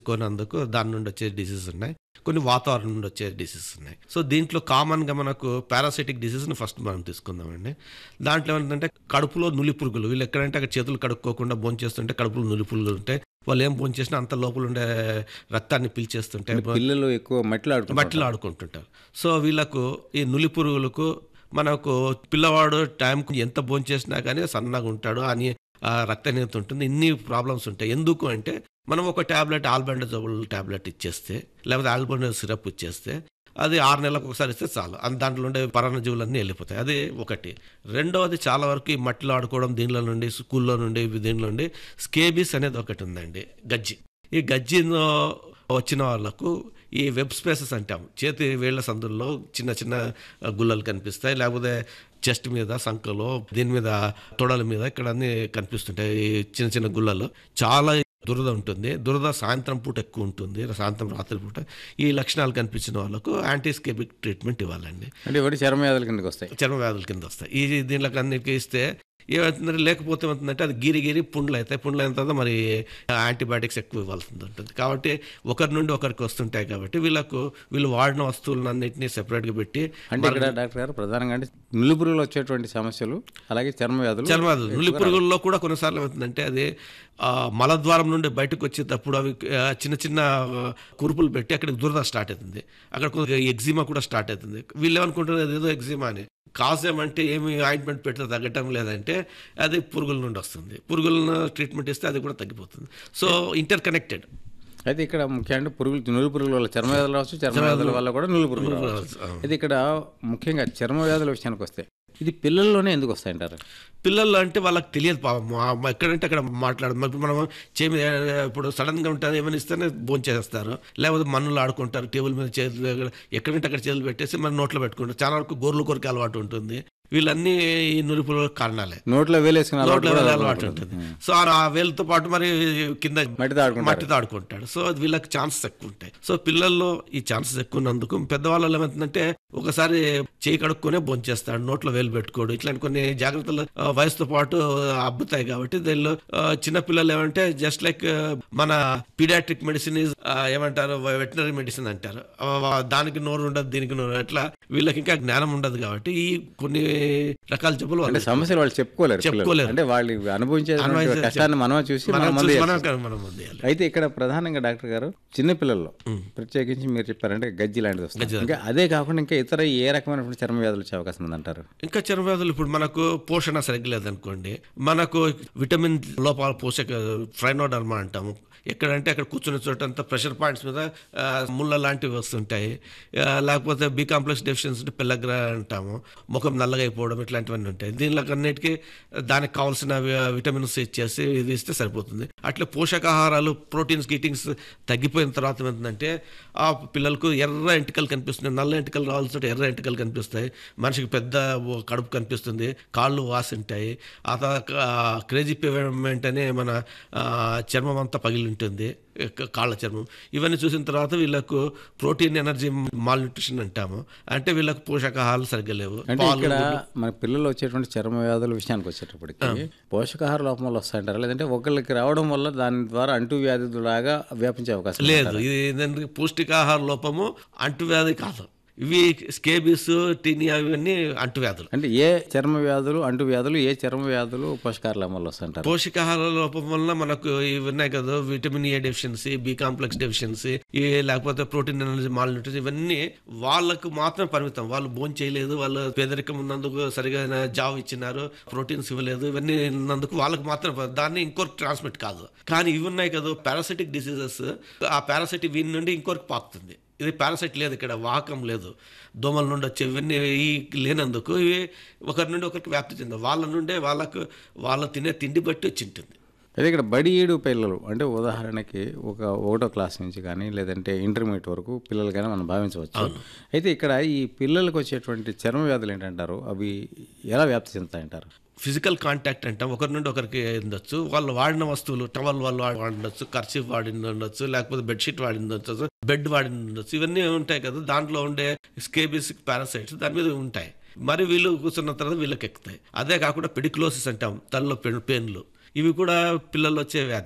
కొనందుకు దాని నుండి వచ్చే డిసీజెస్ ఉన్నాయి కొన్ని వాతావరణం నుండి వచ్చే డిసీజెస్ ఉన్నాయి సో దీంట్లో కామన్గా మనకు పారాసిటిక్ డిసీజ్ని ఫస్ట్ మనం తీసుకుందామండి దాంట్లో ఏంటంటే కడుపులో నులి పురుగులు వీళ్ళు ఎక్కడంటే అక్కడ చేతులు కడుక్కోకుండా భోంచేస్తుంటే కడుపులో నులి పురుగులు ఉంటాయి వాళ్ళు ఏం భోంచేసినా అంత లోపల ఉండే రక్తాన్ని పీల్చేస్తుంటాయి పిల్లలు ఎక్కువ మట్టిలో ఆడుకుంటారు మట్టిలో ఆడుకుంటుంటారు సో వీళ్ళకు ఈ నులి పురుగులకు మనకు పిల్లవాడు టైంకు ఎంత భోంచేసినా కానీ సన్నగా ఉంటాడు అని ఆ రక్తహీనత ఉంటుంది ఇన్ని ప్రాబ్లమ్స్ ఉంటాయి ఎందుకు అంటే మనం ఒక ట్యాబ్లెట్ ఆల్బెండజోల్ ట్యాబ్లెట్ ఇచ్చేస్తే లేకపోతే ఆల్బెండజోల్ సిరప్ ఇచ్చేస్తే అది ఆరు నెలలకు ఒకసారి ఇస్తే చాలు అది దాంట్లో ఉండే పరాన్నజీవులన్నీ వెళ్ళిపోతాయి అది ఒకటి రెండవది చాలా వరకు ఈ మట్టిలో ఆడుకోవడం దీనిలో నుండి స్కూల్లో నుండి దీనిలో నుండి స్కేబీస్ అనేది ఒకటి ఉందండి గజ్జి ఈ గజ్జిలో వచ్చిన వాళ్ళకు ఈ వెబ్ స్పేసెస్ అంటాం చేతి వేళ్ల సందుల్లో చిన్న చిన్న గుల్లలు కనిపిస్తాయి లేకపోతే చెస్ట్ మీద సంకలో దీని మీద తొడల మీద ఇక్కడ అన్ని కనిపిస్తుంటాయి ఈ చిన్న చిన్న గుల్లలు చాలా దురద ఉంటుంది దురద సాయంత్రం పూట ఎక్కువ ఉంటుంది సాయంత్రం రాత్రి పూట ఈ లక్షణాలు కనిపించిన వాళ్ళకు యాంటీస్కేబిక్ ట్రీట్మెంట్ ఇవ్వాలండి అంటే ఇవన్నీ చర్మ వ్యాధుల కిందకి వస్తాయి చర్మ వ్యాధుల కింద వస్తాయి ఈ దీనిలోకి అన్నిటికీ ఇస్తే ఏమవుతుందంటే లేకపోతే ఏమవుతుందంటే అది గిరి గిరి పుండ్లు అవుతాయి పుండ్లు అయిన తర్వాత మరి యాంటీబయాటిక్స్ ఎక్కువ ఇవ్వాల్సి ఉంటుంది కాబట్టి ఒకరి నుండి ఒకరికి వస్తుంటాయి కాబట్టి వీళ్ళకు వీళ్ళు వాడిన వస్తువులన్నింటినీ సెపరేట్గా పెట్టి అంటే ఇక్కడ డాక్టర్ గారు ప్రధానంగా అంటే నులి పురుగులు వచ్చేటువంటి సమస్యలు అలాగే చర్మ వ్యాధులు చర్మ వ్యాధులు నులి పురుగుల్లో కూడా కొన్నిసార్లు ఏమవుతుందంటే అది ఆ, మలద్వారం నుండి బయటకు వచ్చేటప్పుడు అవి ఆ, చిన్న చిన్న ఆ, కురుపులు పెట్టి అక్కడికి దురద స్టార్ట్ అవుతుంది అక్కడ ఎగ్జిమా కూడా స్టార్ట్ అవుతుంది వీళ్ళు ఏమనుకుంటున్నారు అదేదో ఎగ్జిమా అని కాజ్ ఏమంటే ఏమి ఆయింట్మెంట్ పెడితే తగ్గటం లేదంటే అది పురుగుల నుండి వస్తుంది పురుగులను ట్రీట్మెంట్ ఇస్తే అది కూడా తగ్గిపోతుంది సో ఇంటర్ కనెక్టెడ్ అయితే ఇక్కడ ముఖ్యంగా పురుగులు నులి పురుగుల వల్ల చర్మ వ్యాధులు రావచ్చు చర్మ వ్యాధుల వల్ల కూడా నులి పురుగులు రావచ్చు అయితే ఇక్కడ ముఖ్యంగా చర్మ వ్యాధుల విషయానికి వస్తే ఇది పిల్లల్లోనే ఎందుకు వస్తాయంటారు పిల్లలు అంటే వాళ్ళకి తెలియదు పాపం మా- మా ఎక్కడంటే అక్కడ మాట్లాడదు ఇప్పుడు మనం చేమి ఇప్పుడు సడన్గా ఉంటుంది ఏమైనా ఇస్తేనే భోజనం చేస్తారు లేకపోతే మన్నులు ఆడుకుంటారు టేబుల్ మీద చేతులు ఎక్కడంటే అక్కడ చేతులు పెట్టేసి మన నోట్లో పెట్టుకుంటారు చాలా వరకు గోర్లు కొరికి అలవాటు ఉంటుంది వీళ్ళన్నీ ఈ నురిపుల కారణాలే నోట్లో వేలేసుకున్న అలవాటు నోట్లో కూడా వేలే అలవాటు ఉంటుంది సో ఆ వేలతో పాటు మరి కింద మట్టితో ఆడుకుంటారు మట్టితో ఆడుకుంటాడు సో అది వీళ్ళకి ఛాన్సెస్ ఎక్కువ ఉంటాయి సో పిల్లల్లో ఈ ఛాన్సెస్ ఎక్కువ ఉన్నందుకు పెద్దవాళ్ళలో ఏమవుతుందంటే ఒకసారి చేయి కడుక్కొనే భోంచేస్తాడు నోట్లో వేలు పెట్టుకోడు ఇట్లాంటి కొన్ని జాగ్రత్తలు ఆ, వయసుతో పాటు అబ్బుతాయి కాబట్టి దీనిలో ఆ, చిన్న పిల్లలు ఏమంటే జస్ట్ లైక్ మన పీడియాట్రిక్ మెడిసిన్ ఇస్ ఏమంటారు వెటనరీ మెడిసిన్ అంటారు ఆ, దానికి నోరు ఉండదు దీనికి నోరు అట్లా వీళ్ళకి ఇంకా జ్ఞానం ఉండదు కాబట్టి ఈ కొన్ని రకాల జబ్బులు అంటే వాళ్ళు సమస్యలు వాళ్ళు చెప్పుకోలేరు పిల్లలు. చెప్పుకోలేరు. అంటే వాళ్ళు అనుభవించే అనుభవించే- కష్టాన్ని మనమే చూసి మనం మనం మందు చూసి చేస్తాం. మనం మనం మందు వేయాలి. అయితే ఇక్కడ ప్రధానంగా డాక్టర్ గారు చిన్న పిల్లల్లో ప్రత్యేకించి మీరు చెప్పారంటే గజ్జి లాంటిది వస్తుంది ఇంకా అదే కాకుండా ఇంకా ఇతర ఏ రకమైనటువంటి చర్మ వ్యాధులు వచ్చే అవకాశం ఉందంటారు ఇంకా చర్మ వ్యాధులు ఇప్పుడు మనకు పోషణ సరిగ్గా లేదనుకోండి మనకు విటమిన్ లోపాల పోషక ఫ్రైనోడర్మా అంటాము ఎక్కడంటే అక్కడ కూర్చున్న చోట అంతా ప్రెషర్ పాయింట్స్ మీద ఆ, ముళ్ళ లాంటివి వస్తుంటాయి ఆ, లేకపోతే బి కాంప్లెక్స్ డెఫిషియన్సీ పెల్లగ్రా అంటాము ముఖం నల్లగా అయిపోవడం ఇట్లాంటివన్నీ ఉంటాయి దీనిలో అన్నిటికీ దానికి కావాల్సిన వి- విటమిన్స్ ఇచ్చేసి ఇది ఇస్తే సరిపోతుంది అట్లా పోషకాహారాలు ప్రోటీన్స్ గీటింగ్స్ తగ్గిపోయిన తర్వాత ఏమవుతుందంటే ఆ పిల్లలకు ఎర్ర ఎంటికలు కనిపిస్తున్నాయి నల్ల ఎంటికలు రావాల్సి ఎర్ర ఎంటికలు కనిపిస్తాయి మనిషికి పెద్ద ఓ కడుపు కనిపిస్తుంది కాళ్ళు వాసి ఉంటాయి ఆ తర్వాత క్రేజీ పేమెంట్ అనే మన ఆ, చర్మం అంతా పగిలి ఉంటుంది క- కాళ్ళ చర్మం ఇవన్నీ చూసిన తర్వాత వీళ్ళకు ప్రోటీన్ ఎనర్జీ మాల్ న్యూట్రిషన్ అంటాము అంటే వీళ్ళకు పోషకాహారాలు సరిగ్గా లేవు అంటే ఇక్కడ మన పిల్లలు వచ్చేటువంటి చర్మ వ్యాధుల విషయానికి వచ్చేటప్పటికి పోషకాహార లోపం వల్ల వస్తాయంటారా లేదంటే ఒకళ్ళకి రావడం వల్ల దాని ద్వారా అంటు వ్యాధి లాగా వ్యాపించే అవకాశం ఉందా? లేదు ఇది ఏంటంటే పౌష్టికాహార లోపము అంటువ్యాధి కాదు ఇవి స్కేబీస్ టీనియా ఇవన్నీ అంటువ్యాధులు అంటే ఏ చర్మ వ్యాధులు అంటు వ్యాధులు ఏ చర్మ వ్యాధులు పోషకాహార లోపం వల్ల వస్తాయంటారు పోషకాహార లోపం వల్ల మనకు ఇవి ఉన్నాయి కదా vitamin A deficiency B complex deficiency ఈ లేకపోతే ప్రోటీన్ ఎనర్జీ మాల్ న్యూట్రిషన్ ఇవన్నీ వాళ్ళకు మాత్రమే పరిమితం వాళ్ళు భోజనం చేయలేదు వాళ్ళు పేదరికం ఉన్నందుకు సరిగా జాబ్ ఇచ్చినారు ప్రోటీన్స్ ఇవ్వలేదు ఇవన్నీ ఉన్నందుకు వాళ్ళకి మాత్రం ప- దాన్ని ఇంకొకరికి ట్రాన్స్మిట్ కాదు కానీ ఇవి ఉన్నాయి కదా పారాసిటిక్ డిసీజెస్ ఆ పారాసిటిక్ వీని నుండి ఇంకొకరికి పాకుతుంది ఇది పారాసైట్ లేదు ఇక్కడ వాహకం లేదు దోమల నుండి వచ్చే ఇవన్నీ ఈ లేనందుకు ఇవి ఒకరి నుండి ఒకరికి వ్యాప్తి చెందాయి వాళ్ళ నుండే వాళ్ళకు వాళ్ళ తినే తిండి బట్టి వచ్చి ఉంటుంది అయితే ఇక్కడ బడి ఏడు పిల్లలు అంటే ఉదాహరణకి ఒక ఒకటో క్లాస్ నుంచి కానీ లేదంటే ఇంటర్మీడియట్ వరకు పిల్లలు కానీ మనం భావించవచ్చు అయితే ఇక్కడ ఈ పిల్లలకు వచ్చేటువంటి చర్మ వ్యాధులు ఏంటంటారు అవి ఎలా వ్యాప్తి చెందుతాయంటారు ఫిజికల్ కాంటాక్ట్ అంటాం ఒకరి నుండి ఒకరికి ఉండొచ్చు వాళ్ళు వాడిన వస్తువులు టవల్ వాళ్ళు వాడి ఉండొచ్చు కర్చీఫ్ వాడి ఉండొచ్చు లేకపోతే బెడ్షీట్ వాడి ఉండొచ్చు బెడ్ వాడి ఉండొచ్చు ఇవన్నీ ఉంటాయి కదా దాంట్లో ఉండే స్కేబిస్ పారాసైట్స్ దాని మీద ఉంటాయి మరి వీళ్ళు కూర్చున్న తర్వాత వీళ్ళకి ఎక్కుతాయి అదే కాకుండా పెడిక్లోసిస్ అంటాం తలలో పెయిన్లు ఇవి కూడా పిల్లల్లో వచ్చే వ్యాధి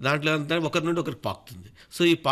దాంట్లో అంతా ఒకరి నుండి ఒకరికి పాకుతుంది సో ఈ